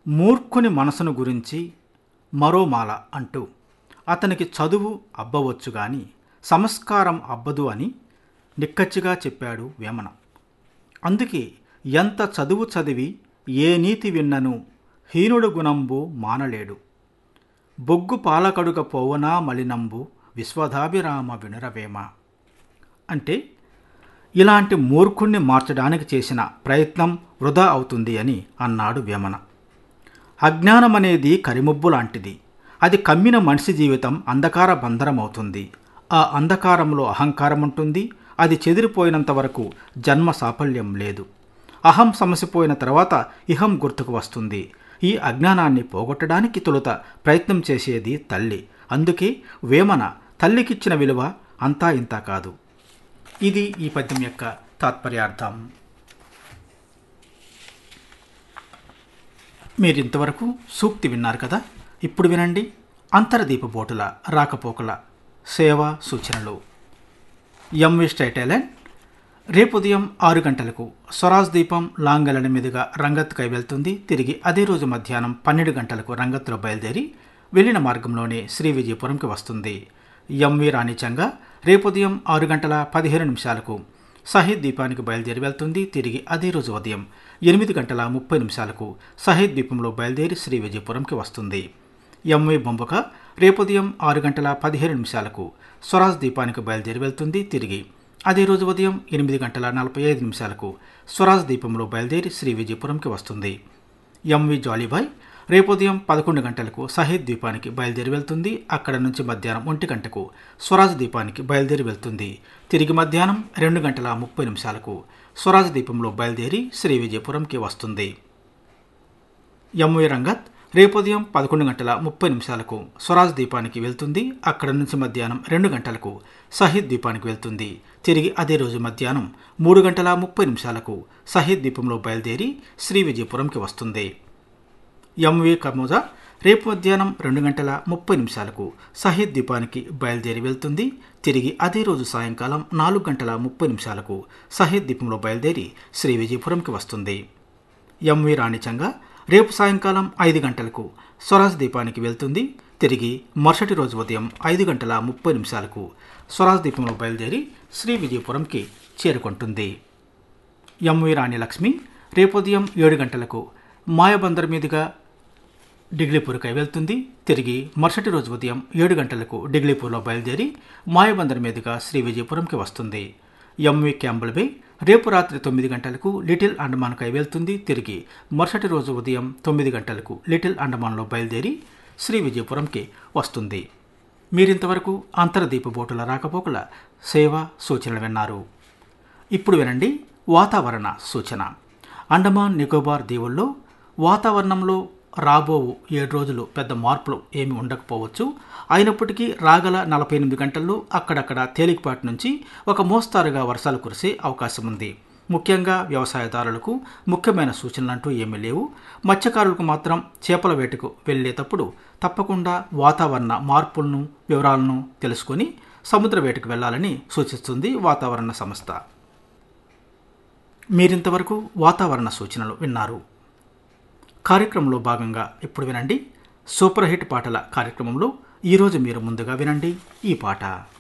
మూర్ఖుని మనసును గురించి మరో మాల అంటూ అతనికి చదువు అబ్బవచ్చు గాని సంస్కారం అబ్బదు అని నిక్కచ్చిగా చెప్పాడు వేమన అందుకే ఎంత చదువు చదివి ఏ నీతి విన్నను హీనుడు గుణంబు మానలేడు బొగ్గు పాలకడుగ పోవనా మలినంబు విశ్వదాభిరామ వినురవేమ అంటే ఇలాంటి మూర్ఖుణ్ణి మార్చడానికి చేసిన ప్రయత్నం వృధా అవుతుంది అని అన్నాడు వేమన అజ్ఞానం అనేది కరిమబ్బు లాంటిది అది కమ్మిన మనిషి జీవితం అంధకార బంధరం అవుతుంది ఆ అంధకారంలో అహంకారం ఉంటుంది అది చెదిరిపోయినంత వరకు జన్మ సాఫల్యం లేదు అహం సమసిపోయిన తర్వాత ఇహం గుర్తుకు వస్తుంది ఈ అజ్ఞానాన్ని పోగొట్టడానికి తొలుత ప్రయత్నం చేసేది తల్లి అందుకే వేమన తల్లికిచ్చిన విలువ అంతా ఇంతా కాదు ఇది ఈ పద్యం యొక్క తాత్పర్యార్థం మీరు ఇంతవరకు సూక్తి విన్నారు కదా ఇప్పుడు వినండి అంతర్దీపబోటుల రాకపోకల సేవ సూచనలు ఎంవి స్టేట్ ఐలాండ్ రేపు ఉదయం ఆరు గంటలకు స్వరాజ్ దీపం లాంగలన మీదుగా రంగత్కై వెళ్తుంది తిరిగి అదే రోజు మధ్యాహ్నం పన్నెండు గంటలకు రంగత్లో బయలుదేరి వెళ్ళిన మార్గంలోనే శ్రీ విజయపురంకి వస్తుంది ఎంవి రాణిచంగా రేపు ఉదయం ఆరు గంటల పదిహేను నిమిషాలకు సహీద్ దీపానికి బయలుదేరి వెళ్తుంది తిరిగి అదే రోజు ఉదయం ఎనిమిది గంటల ముప్పై నిమిషాలకు సహీద్ దీపంలో బయలుదేరి శ్రీ విజయపురంకి వస్తుంది ఎంవి బొంబక రేపు ఉదయం ఆరు గంటల పదిహేను నిమిషాలకు స్వరాజ్ దీపానికి బయలుదేరి వెళ్తుంది తిరిగి అదే రోజు ఉదయం ఎనిమిది గంటల నలభై ఐదు నిమిషాలకు స్వరాజ్ దీపంలో బయలుదేరి శ్రీ విజయపురంకి వస్తుంది ఎంవి జాలీబాయ్ రేపు ఉదయం పదకొండు గంటలకు సహీద్ ద్వీపానికి బయలుదేరి వెళ్తుంది అక్కడ నుంచి మధ్యాహ్నం ఒంటి గంటకు స్వరాజ్ దీపానికి బయలుదేరి వెళ్తుంది తిరిగి మధ్యాహ్నం రెండు గంటల ముప్పై నిమిషాలకు స్వరాజ్ దీపంలో బయలుదేరి శ్రీ విజయపురంకి వస్తుంది ఎంవి రంగత్ రేపు ఉదయం పదకొండు గంటల ముప్పై నిమిషాలకు స్వరాజ్ దీపానికి వెళ్తుంది అక్కడ నుంచి మధ్యాహ్నం రెండు గంటలకు సహీద్ దీపానికి వెళ్తుంది తిరిగి అదే రోజు మధ్యాహ్నం మూడు గంటల ముప్పై నిమిషాలకు సహీద్ దీపంలో బయలుదేరి శ్రీ విజయపురంకి వస్తుంది ఎంవి కమోజా రేపు మధ్యాహ్నం రెండు గంటల ముప్పై నిమిషాలకు సహీద్ దీపానికి బయలుదేరి వెళ్తుంది తిరిగి అదే రోజు సాయంకాలం నాలుగు గంటల ముప్పై నిమిషాలకు సహీద్ దీపంలో బయలుదేరి శ్రీ విజయపురంకి వస్తుంది ఎంవి రాణిచంగా రేపు సాయంకాలం ఐదు గంటలకు స్వరాజ్ దీపానికి వెళ్తుంది తిరిగి మరుసటి రోజు ఉదయం ఐదు గంటల ముప్పై నిమిషాలకు స్వరాజ్ దీపంలో బయలుదేరి శ్రీ విజయపురంకి చేరుకుంటుంది ఎంవి రాణి లక్ష్మి రేపు ఉదయం ఏడు గంటలకు మాయబందర్ మీదుగా డిగ్లీపూర్కై వెళ్తుంది తిరిగి మరుసటి రోజు ఉదయం ఏడు గంటలకు డిగ్లీపూర్లో బయలుదేరి మాయబందర్ మీదుగా శ్రీ విజయపురంకి వస్తుంది ఎంవి క్యాంబల్ బే రేపు రాత్రి తొమ్మిది గంటలకు లిటిల్ అండమాన్కై వెళ్తుంది తిరిగి మరుసటి రోజు ఉదయం తొమ్మిది గంటలకు లిటిల్ అండమాన్లో బయలుదేరి శ్రీ విజయపురంకి వస్తుంది మీరింతవరకు అంతర్దీప బోటుల రాకపోకల సేవ సూచనలు విన్నారు ఇప్పుడు వినండి వాతావరణ సూచన అండమాన్ నికోబార్ దీవుల్లో వాతావరణంలో రాబో ఏడు రోజులు పెద్ద మార్పులు ఏమి ఉండకపోవచ్చు అయినప్పటికీ రాగల నలభై ఎనిమిది గంటల్లో అక్కడక్కడ తేలికపాటి నుంచి ఒక మోస్తారుగా వర్షాలు కురిసే అవకాశం ఉంది ముఖ్యంగా వ్యవసాయదారులకు ముఖ్యమైన సూచనలు అంటూ ఏమీ లేవు మత్స్యకారులకు మాత్రం చేపల వేటకు వెళ్ళేటప్పుడు తప్పకుండా వాతావరణ మార్పులను వివరాలను తెలుసుకొని సముద్ర వేటకు వెళ్ళాలని సూచిస్తుంది వాతావరణ సంస్థ మీరింతవరకు వాతావరణ సూచనలు విన్నారు కార్యక్రమంలో భాగంగా ఇప్పుడు వినండి సూపర్ హిట్ పాటల కార్యక్రమంలో ఈరోజు మీరు ముందుగా వినండి ఈ పాట